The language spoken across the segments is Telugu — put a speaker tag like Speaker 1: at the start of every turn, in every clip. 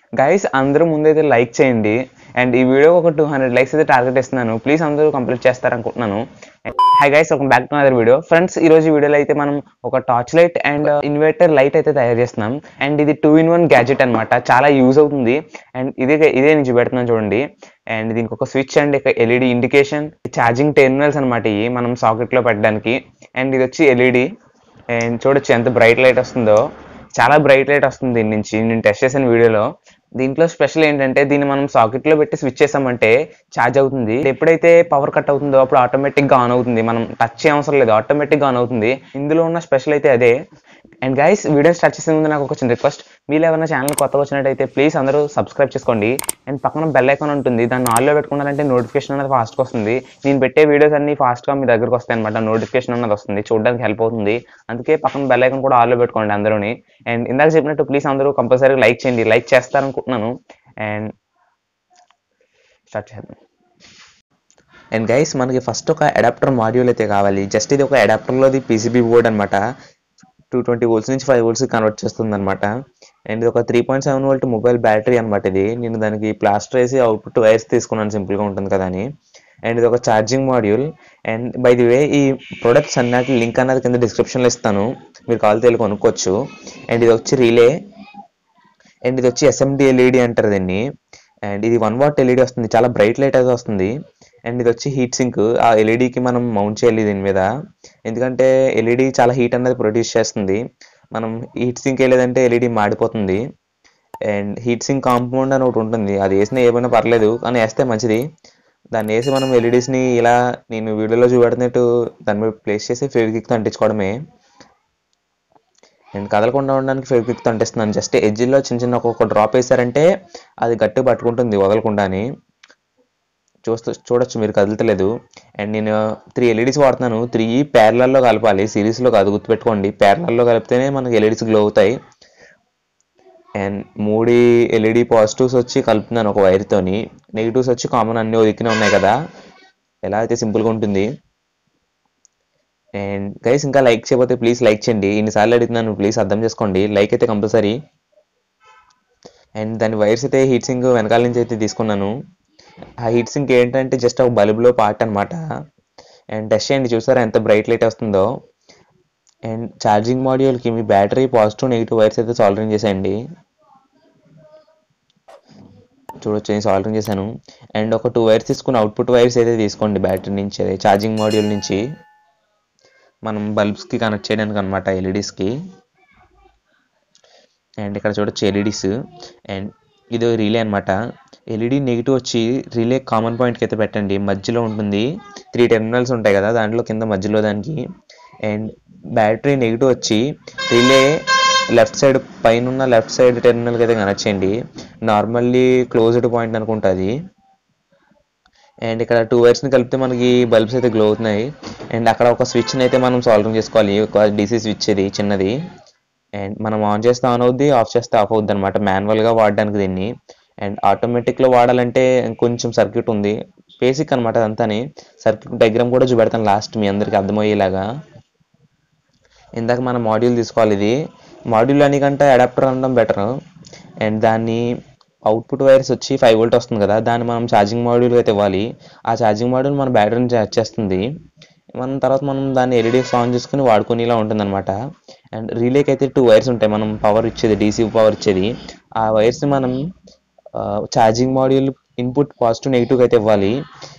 Speaker 1: గైస్ అందరూ ముందైతే లైక్ చేయండి అండ్ ఈ వీడియో ఒక టూ హండ్రెడ్ లైక్స్ అయితే టార్గెట్ ఇస్తున్నాను ప్లీజ్ అందరూ కంప్లీట్ చేస్తారనుకుంటున్నాను హై గైస్ ఒక back to other video friends ఈ రోజు వీడియోలో అయితే మనం ఒక torch light and inverter light అయితే తయారు చేస్తున్నాం అండ్ ఇది టూ ఇన్ వన్ గ్యాజెట్ అన్నమాట చాలా యూజ్ అవుతుంది అండ్ ఇదే ఇదే నుంచి పెడుతున్నాను చూడండి అండ్ దీనికి ఒక స్విచ్ అండ్ ఇక ఎల్ఈడి ఇండికేషన్ ఛార్జింగ్ టెర్మినల్స్ అనమాట ఇవి మనం సాకెట్ లో పెట్టడానికి అండ్ ఇది వచ్చి ఎల్ఈడి అండ్ చూడొచ్చు ఎంత బ్రైట్ లైట్ వస్తుందో చాలా బ్రైట్ లైట్ వస్తుంది దీని నుంచి నేను టెస్ట్ చేసిన వీడియోలో దీంట్లో స్పెషల్ ఏంటంటే దీన్ని మనం సాకెట్ లో పెట్టి స్విచ్ చేసామంటే ఛార్జ్ అవుతుంది ఎప్పుడైతే పవర్ కట్ అవుతుందో అప్పుడు ఆటోమేటిక్ గా ఆన్ అవుతుంది మనం టచ్ చేయ అవసరం లేదు ఆటోమేటిక్ గా ఆన్ అవుతుంది ఇందులో ఉన్న స్పెషల్ అయితే అదే అండ్ గైస్ వీడియో స్టార్ట్ చేసే ముందు నాకు ఒక చిన్న రిక్వెస్ట్ మీరు ఎవరైనా ఛానల్ కొత్తగా వచ్చినట్టయితే ప్లీజ్ అందరూ సబ్స్క్రైబ్ చేసుకోండి అండ్ పక్కన బెల్ ఐకాన్ ఉంటుంది దాన్ని ఆన్లో పెట్టుకున్నారంటే నోటిఫికేషన్ అనేది ఫాస్ట్గా వస్తుంది నేను పెట్టే వీడియోస్ అన్ని ఫాస్ట్గా మీ దగ్గరకు వస్తాయి అనమాట నోటిఫికేషన్ అన్నది వస్తుంది చూడడానికి హెల్ప్ అవుతుంది అందుకే పక్కన బెల్ ఐకాన్ కూడా ఆన్లో పెట్టుకోండి అందరూని అండ్ ఇందాక చెప్పినట్టు ప్లీజ్ అందరూ కంపల్సరీ లైక్ చేయండి లైక్ చేస్తారనుకుంటున్నాను అండ్ స్టార్ట్ చేద్దాం అండ్ గైస్ మనకి ఫస్ట్ ఒక అడాప్టర్ మాడ్యూల్ అయితే కావాలి జస్ట్ ఇది ఒక అడాప్టర్లోది పీసీబీ బోర్డ్ అనమాట టూ ట్వంటీ వోల్ట్స్ నుంచి ఫైవ్ వోల్ట్స్ కన్వర్ట్ చేస్తుంది అనమాట అండ్ ఇది ఒక three point seven volt mobile battery అనమాట ఇది నేను దానికి ప్లాస్టర్ వేసి అవుట్పుట్ వైర్స్ తీసుకున్నాను సింపుల్గా ఉంటుంది కదా అని అండ్ ఇది ఒక charging module and by the way ఈ ప్రొడక్ట్స్ అన్నటి లింక్ అన్నది కింద డిస్క్రిప్షన్లో ఇస్తాను మీరు కాల్ తెలియ కొనుక్కోవచ్చు అండ్ ఇది వచ్చి రిలే అండ్ ఇది వచ్చి ఎస్ఎండి ఎల్ఈడి అంటారు దీన్ని అండ్ ఇది వన్ వాట్ ఎల్ఈడి వస్తుంది చాలా బ్రైట్ లైట్ అయితే వస్తుంది అండ్ ఇది వచ్చి హీట్ సింక్ ఆ ఎల్ఈడికి మనం మౌంట్ చేయాలి దీని మీద ఎందుకంటే ఎల్ఈడి చాలా హీట్ అనేది ప్రొడ్యూస్ చేస్తుంది మనం హీట్ సింక్ వేయలేదంటే ఎల్ఈడి మాడిపోతుంది అండ్ హీట్ సింక్ కాంపౌండ్ అని ఒకటి ఉంటుంది అది వేసినా ఏమైనా పర్లేదు కానీ వేస్తే మంచిది దాన్ని వేసి మనం ఎల్ఈడీస్ని ఇలా నేను వీడియోలో చూపెడుతున్నట్టు దాని మీద ప్లేస్ చేసి ఫెవిక్విక్తో అంటించుకోవడమే నేను కదలకుండా ఉండడానికి ఫెవిక్విక్తో అంటిస్తున్నాను జస్ట్ ఎడ్జిల్లో చిన్న చిన్న ఒక్కొక్క డ్రాప్ వేసారంటే అది గట్టి పట్టుకుంటుంది వదలకుండా అని చూస్తూ చూడొచ్చు మీరు కదులుతలేదు అండ్ నేను త్రీ ఎల్ఈడీస్ వాడుతున్నాను త్రీ ప్యారలల్లో కలపాలి సిరీస్లో కాదు గుర్తుపెట్టుకోండి ప్యారలల్లో కలిపితేనే మనకి ఎల్ఈడీస్ గ్లో అవుతాయి అండ్ మూడు ఎల్ఈడి పాజిటివ్స్ వచ్చి కలుపుతున్నాను ఒక వైర్తోని నెగిటివ్స్ వచ్చి కామన్ అన్ని ఒదిక్కినే ఉన్నాయి కదా ఎలా అయితే సింపుల్గా ఉంటుంది అండ్ గైస్ ఇంకా లైక్ చేయకపోతే ప్లీజ్ లైక్ చేయండి ఇన్నిసార్లు అడుగుతున్నాను ప్లీజ్ అర్థం చేసుకోండి లైక్ అయితే కంపల్సరీ అండ్ దాని వైర్స్ అయితే హీట్ సింక్ వెనకాల నుంచి అయితే తీసుకున్నాను ఆ హీట్ సింక్ ఏంటంటే జస్ట్ ఒక బల్బులో పార్ట్ అనమాట అండ్ టెస్ట్ చేయండి చూసారా ఎంత బ్రైట్ లైట్ వస్తుందో అండ్ ఛార్జింగ్ మాడ్యూల్కి మీ బ్యాటరీ పాజిటివ్ నెగిటివ్ వైర్స్ అయితే సాల్డరింగ్ చేసేయండి చూడొచ్చు నేను సాల్డరింగ్ చేశాను అండ్ ఒక టూ వైర్స్ తీసుకుని అవుట్పుట్ వైర్స్ అయితే తీసుకోండి బ్యాటరీ నుంచి అదే ఛార్జింగ్ మాడ్యూల్ నుంచి మనం బల్బ్స్కి కనెక్ట్ చేయడానికి అనమాట ఎల్ఈడీస్కి అండ్ ఇక్కడ చూడొచ్చు ఎల్ఈడీస్ అండ్ ఇది రిలే అనమాట ఎల్ఈడి నెగిటివ్ వచ్చి రిలే కామన్ పాయింట్కి అయితే పెట్టండి మధ్యలో ఉంటుంది త్రీ టెర్మినల్స్ ఉంటాయి కదా దాంట్లో కింద మధ్యలో దానికి అండ్ బ్యాటరీ నెగిటివ్ వచ్చి రిలే లెఫ్ట్ సైడ్ పైన ఉన్న లెఫ్ట్ సైడ్ టెర్మినల్కి అయితే కనెక్ట్ చేయండి నార్మల్లీ క్లోజ్డ్ పాయింట్ అనుకుంటుంది అండ్ ఇక్కడ టూ వైర్స్ని కలిపితే మనకి బల్బ్స్ అయితే గ్లో అవుతున్నాయి అండ్ అక్కడ ఒక స్విచ్ని అయితే మనం సాల్వింగ్ చేసుకోవాలి ఒక డీసీ స్విచ్ ఇది చిన్నది అండ్ మనం ఆన్ చేస్తే ఆన్ అవుద్ది ఆఫ్ చేస్తే ఆఫ్ అవుద్ది అనమాట మాన్యువల్గా వాడడానికి దీన్ని అండ్ ఆటోమేటిక్లో వాడాలంటే కొంచెం సర్క్యూట్ ఉంది బేసిక్ అనమాట అదంతాని సర్క్యూట్ డయాగ్రామ్ కూడా చూపెడతాను లాస్ట్ మీ అందరికి అర్థమయ్యేలాగా ఇందాక మనం మాడ్యూల్ తీసుకోవాలి ఇది మాడ్యూల్ అని కంటే అడాప్టర్ అనడం బెటర్ అండ్ దాన్ని అవుట్పుట్ వైర్స్ వచ్చి ఫైవ్ వోల్ట్ వస్తుంది కదా దాన్ని మనం ఛార్జింగ్ మాడ్యూల్ అయితే ఇవ్వాలి ఆ ఛార్జింగ్ మాడ్యూల్ మన బ్యాటరీని ఛార్జ్ చేస్తుంది మనం తర్వాత మనం దాన్ని ఎల్ఈడీస్ ఆన్ చేసుకుని వాడుకునేలా ఉంటుంది అనమాట అండ్ రిలేకి అయితే టూ వైర్స్ ఉంటాయి మనం పవర్ ఇచ్చేది డీసీ పవర్ ఇచ్చేది ఆ వైర్స్ని మనం charging module input positive negative అయితే ఇవ్వాలి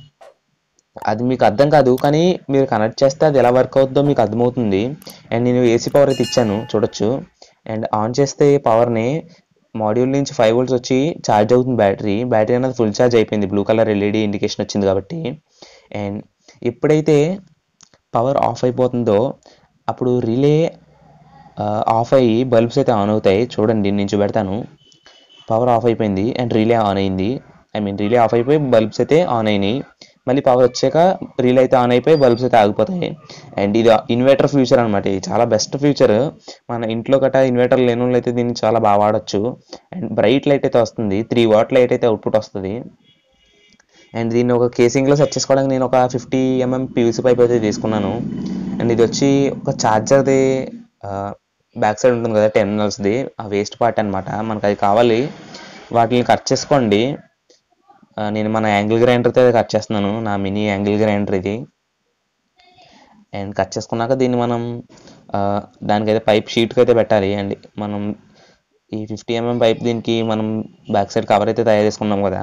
Speaker 1: అది మీకు అర్థం కాదు కానీ మీరు కనెక్ట్ చేస్తే అది ఎలా వర్క్ అవుతుందో మీకు అర్థమవుతుంది అండ్ నేను ఏసీ పవర్ అయితే ఇచ్చాను చూడొచ్చు అండ్ ఆన్ చేస్తే పవర్ని మాడ్యూల్ నుంచి ఫైవ్ వోల్ట్స్ వచ్చి ఛార్జ్ అవుతుంది బ్యాటరీ బ్యాటరీ అనేది ఫుల్ ఛార్జ్ అయిపోయింది బ్లూ కలర్ ఎల్ఈడి ఇండికేషన్ వచ్చింది కాబట్టి అండ్ ఎప్పుడైతే పవర్ ఆఫ్ అయిపోతుందో అప్పుడు రిలే ఆఫ్ అయ్యి బల్బ్స్ అయితే ఆన్ అవుతాయి చూడండి నేను చూపెడతాను పవర్ ఆఫ్ అయిపోయింది అండ్ రిలే ఆన్ అయింది ఐ మీన్ రిలే ఆఫ్ అయిపోయి బల్బ్స్ అయితే ఆన్ అయినాయి మళ్ళీ పవర్ వచ్చాక రీల్ అయితే ఆన్ అయిపోయి బల్బ్స్ అయితే ఆగిపోతాయి అండ్ ఇది ఇన్వర్టర్ ఫ్యూచర్ అనమాట ఇది చాలా బెస్ట్ ఫ్యూచర్ మన ఇంట్లో గట్ట ఇన్వర్టర్ లేని వాళ్ళు అయితే దీన్ని చాలా బాగా వాడచ్చు అండ్ బ్రైట్ లైట్ అయితే వస్తుంది త్రీ వాట్ లైట్ అయితే అవుట్పుట్ వస్తుంది అండ్ దీన్ని ఒక కేసింగ్లో సెట్ చేసుకోవడానికి నేను ఒక ఫిఫ్టీ ఎంఎం పీవీసీ పైప్ అయితే తీసుకున్నాను అండ్ ఇది వచ్చి ఒక ఛార్జర్ది బ్యాక్ సైడ్ ఉంటుంది కదా టెర్మినల్స్ది ఆ వేస్ట్ పార్ట్ అనమాట మనకు అది కావాలి వాటిని కట్ చేసుకోండి ఆ, నేను మన యాంగిల్ గ్రైండర్తో కట్ చేస్తున్నాను నా మినీ యాంగిల్ గ్రైండర్ ఇది అండ్ కట్ చేసుకున్నాక దీన్ని మనం ఆ, దానికైతే పైప్ షీట్కి అయితే పెట్టాలి అండ్ మనం ఈ ఫిఫ్టీ ఎంఎం పైప్ దీనికి మనం బ్యాక్ సైడ్ కవర్ అయితే తయారు చేసుకున్నాం కదా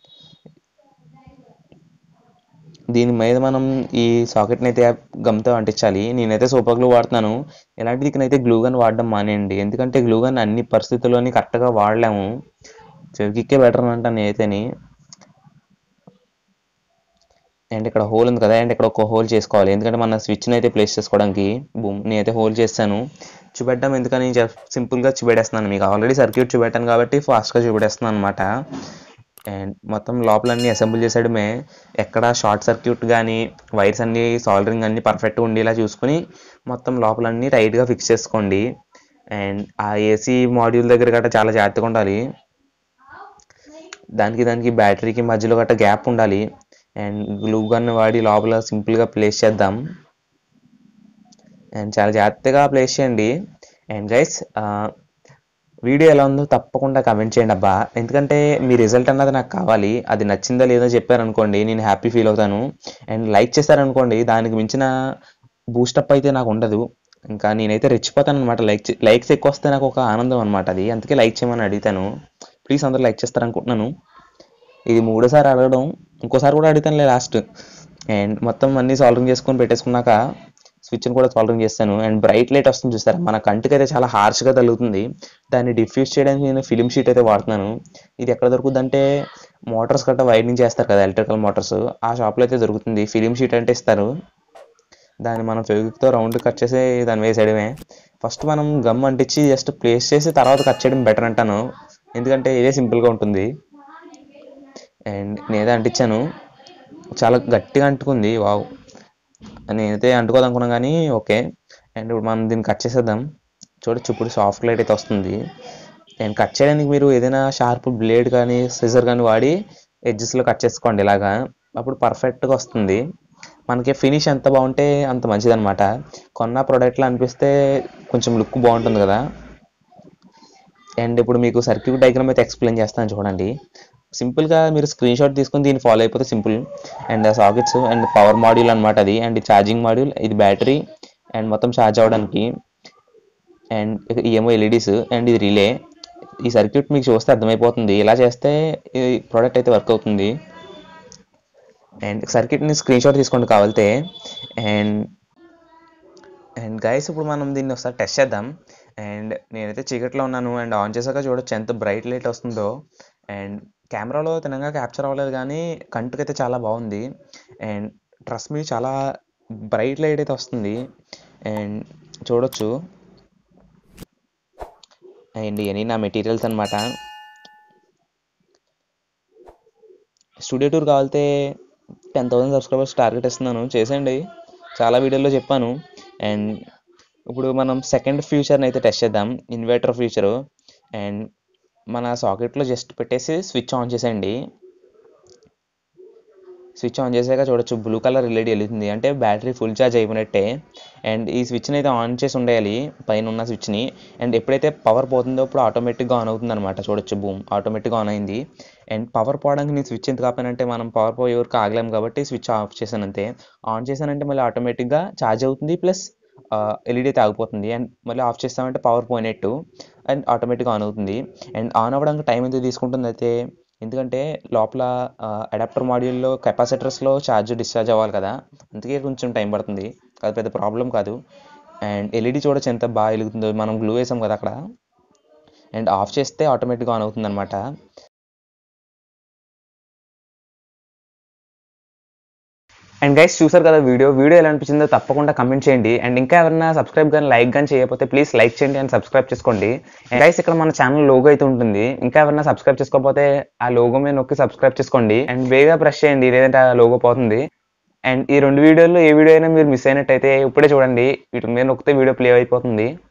Speaker 1: దీని మీద మనం ఈ సాకెట్ని అయితే గమ్తో అంటించాలి నేనైతే సూపర్ గ్లూ వాడుతున్నాను ఇలాంటి దిక్కునైతే గ్లూ గన్ వాడడం మానేయండి ఎందుకంటే గ్లూ గన్ అన్ని పరిస్థితుల్లోని కరెక్ట్గా వాడలేము ఫెవికిక్కే బెటర్ అని అంటాను నేనైతేని అండ్ ఇక్కడ హోల్ ఉంది కదా అండ్ ఇక్కడ ఒక హోల్ చేసుకోవాలి ఎందుకంటే మన స్విచ్ని అయితే ప్లేస్ చేసుకోవడానికి బూమ్ నేనైతే హోల్ చేస్తాను చూపెట్టడం ఎందుకని సింపుల్గా చూపెట్టేస్తున్నాను మీకు ఆల్రెడీ సర్క్యూట్ చూపెట్టాను కాబట్టి ఫాస్ట్గా చూపెట్టేస్తున్నాను అనమాట అండ్ మొత్తం లోపల అన్ని అసెంబుల్ చేసేయడమే ఎక్కడ షార్ట్ సర్క్యూట్ కానీ వైర్స్ అన్ని సాల్డరింగ్ అన్ని పర్ఫెక్ట్గా ఉండేలా చూసుకుని మొత్తం లోపల అన్ని టైట్గా ఫిక్స్ చేసుకోండి అండ్ ఆ ఏసీ మాడ్యూల్ దగ్గర గట్రా చాలా జాగ్రత్తగా ఉండాలి దానికి దానికి బ్యాటరీకి మధ్యలో గట్రా గ్యాప్ ఉండాలి అండ్ గ్లూ గన్ వాడి లోపల సింపుల్గా ప్లేస్ చేద్దాం అండ్ చాలా జాగ్రత్తగా ప్లేస్ చేయండి అండ్ గైస్ వీడియో ఎలా ఉందో తప్పకుండా కమెంట్ చేయండి అబ్బా ఎందుకంటే మీ రిజల్ట్ అన్నది నాకు కావాలి అది నచ్చిందో లేదో చెప్పారనుకోండి నేను హ్యాపీ ఫీల్ అవుతాను అండ్ లైక్ చేశారనుకోండి దానికి మించిన బూస్టప్ అయితే నాకు ఉండదు ఇంకా నేనైతే రెచ్చిపోతాను అనమాట లైక్ లైక్స్ ఎక్కువ వస్తే నాకు ఒక ఆనందం అనమాట అది అందుకే లైక్ చేయమని అడుగుతాను ప్లీజ్ అందరూ లైక్ చేస్తారనుకుంటున్నాను ఇది మూడోసారి అడగడం ఇంకోసారి కూడా అడుగుతానులే లాస్ట్ అండ్ మొత్తం అన్ని సాల్వింగ్ చేసుకొని పెట్టేసుకున్నాక స్విచ్ని కూడా సాల్వింగ్ చేస్తాను అండ్ బ్రైట్ లైట్ వస్తుంది చూస్తారా మన కంటికి అయితే చాలా హార్ష్గా తగులుతుంది దాన్ని డిఫ్యూజ్ చేయడానికి నేను ఫిలిం షీట్ అయితే వాడుతున్నాను ఇది ఎక్కడ దొరుకుతుంది అంటే మోటార్స్ గట్రా వైరింగ్ చేస్తారు కదా ఎలక్ట్రికల్ మోటార్స్ ఆ షాప్లో అయితే దొరుకుతుంది ఫిలిం షీట్ అంటే ఇస్తారు దాన్ని మనం ఫెవిక్తో రౌండ్ కట్ చేసి దాన్ని వేసేయడమే ఫస్ట్ మనం గమ్ అంటించి జస్ట్ ప్లేస్ చేసి తర్వాత కట్ చేయడం బెటర్ అంటాను ఎందుకంటే ఇదే సింపుల్గా ఉంటుంది అండ్ నేనైతే అంటించాను చాలా గట్టిగా అంటుకుంది వావ్ నేనైతే అంటుకోదనుకున్నాను కానీ ఓకే అండ్ ఇప్పుడు మనం దీన్ని కట్ చేసేద్దాం చూడొచ్చు ఇప్పుడు సాఫ్ట్ లైట్ అయితే వస్తుంది అండ్ కట్ చేయడానికి మీరు ఏదైనా షార్ప్ బ్లేడ్ కానీ సిజర్ కానీ వాడి ఎడ్జెస్లో కట్ చేసుకోండి ఇలాగా అప్పుడు పర్ఫెక్ట్గా వస్తుంది మనకి ఫినిష్ ఎంత బాగుంటే అంత మంచిదన్నమాట కొన్న ప్రోడక్ట్లో అనిపిస్తే కొంచెం లుక్ బాగుంటుంది కదా అండ్ ఇప్పుడు మీకు సర్క్యూట్ డయాగ్రామ్ అయితే ఎక్స్ప్లెయిన్ చేస్తాను చూడండి సింపుల్గా మీరు స్క్రీన్ షాట్ తీసుకొని దీన్ని ఫాలో అయిపోతే simple and sockets and power module అనమాట అది అండ్ ఛార్జింగ్ మాడ్యూల్ ఇది బ్యాటరీ అండ్ మొత్తం ఛార్జ్ అవ్వడానికి అండ్ ఏమో ఎల్ఈడీస్ అండ్ ఇది రిలే ఈ సర్క్యూట్ మీకు చూస్తే అర్థమైపోతుంది ఇలా చేస్తే ఈ ప్రోడక్ట్ అయితే వర్క్ అవుతుంది అండ్ సర్క్యూట్ని స్క్రీన్ షాట్ తీసుకోండి కావాలితే అండ్ అండ్ గైస్ ఇప్పుడు మనం దీన్ని ఒకసారి టెస్ట్ చేద్దాం అండ్ నేనైతే చీకట్లో ఉన్నాను అండ్ ఆన్ చేశాక చూడొచ్చు ఎంత బ్రైట్ లైట్ వస్తుందో అండ్ కెమెరాలో తినంగా క్యాప్చర్ అవ్వలేదు కానీ కంటికైతే చాలా బాగుంది అండ్ ట్రస్ట్ మీ చాలా బ్రైట్ లైట్ అయితే వస్తుంది అండ్ చూడొచ్చు అండ్ ఇవన్నీ నా మెటీరియల్స్ అనమాట స్టూడియో టూర్ కావాలితే టెన్ థౌసండ్ సబ్స్క్రైబర్స్ టార్గెట్ ఇస్తున్నాను చేసేయండి చాలా వీడియోలో చెప్పాను అండ్ ఇప్పుడు మనం సెకండ్ ఫ్యూచర్ని అయితే టెస్ట్ చేద్దాం ఇన్వర్టర్ ఫ్యూచరు అండ్ మన సాకెట్లో జస్ట్ పెట్టేసి స్విచ్ ఆన్ చేసేయండి స్విచ్ ఆన్ చేసాక చూడొచ్చు బ్లూ కలర్ ఎల్ఈడి వెళ్తుంది అంటే బ్యాటరీ ఫుల్ ఛార్జ్ అయిపోయినట్టే అండ్ ఈ స్విచ్ని అయితే ఆన్ చేసి ఉండేయాలి పైన ఉన్న స్విచ్ని అండ్ ఎప్పుడైతే పవర్ పోతుందో అప్పుడు ఆటోమేటిక్గా ఆన్ అవుతుంది అనమాట చూడొచ్చు బూమ్ ఆటోమేటిక్గా ఆన్ అయింది అండ్ పవర్ పోవడానికి నేను స్విచ్ ఎంత కాపానంటే మనం పవర్ పోయే వరకు ఆగలేం కాబట్టి స్విచ్ ఆఫ్ చేశాను అంతే ఆన్ చేశానంటే మళ్ళీ ఆటోమేటిక్గా ఛార్జ్ అవుతుంది ప్లస్ ఎల్ఈడి అయితే ఆగిపోతుంది అండ్ మళ్ళీ ఆఫ్ చేస్తామంటే పవర్ పోయినట్టు అండ్ ఆటోమేటిక్గా ఆన్ అవుతుంది అండ్ ఆన్ అవ్వడానికి టైం ఎంత తీసుకుంటుంది అయితే ఎందుకంటే లోపల అడాప్టర్ మాడ్యూల్లో కెపాసిటర్స్లో ఛార్జ్ డిశ్చార్జ్ అవ్వాలి కదా అందుకే కొంచెం టైం పడుతుంది అది పెద్ద ప్రాబ్లం కాదు అండ్ ఎల్ఈడి చూడొచ్చు ఎంత బాగా వెలుగుతుందో మనం గ్లూ వేసాం కదా అక్కడ అండ్ ఆఫ్ చేస్తే ఆటోమేటిక్గా ఆన్ అవుతుంది అనమాట అండ్ గైస్ చూసారు కదా వీడియో వీడియో ఎలా అనిపించిందో తప్పకుండా కమెంట్ చేయండి అండ్ ఇంకా ఎవరైనా సబ్స్క్రైబ్ కానీ లైక్ కానీ చేయకపోతే ప్లీజ్ లైక్ చేయండి అండ్ సబ్స్క్రైబ్ చేసుకోండి అండ్ గైస్ ఇక్కడ మన ఛానల్ లోగో అయితే ఉంటుంది ఇంకా ఎవరైనా సబ్స్క్రైబ్ చేసుకోకపోతే ఆ లోగో మీద నొక్కి సబ్స్క్రైబ్ చేసుకోండి అండ్ వేగా ప్రెస్ చేయండి లేదంటే ఆ లోగో పోతుంది అండ్ ఈ రెండు వీడియోల్లో ఏ వీడియో అయినా మీరు మిస్ అయినట్టయితే ఇప్పుడే చూడండి వీటి మీద నొక్కితే వీడియో ప్లే అయిపోతుంది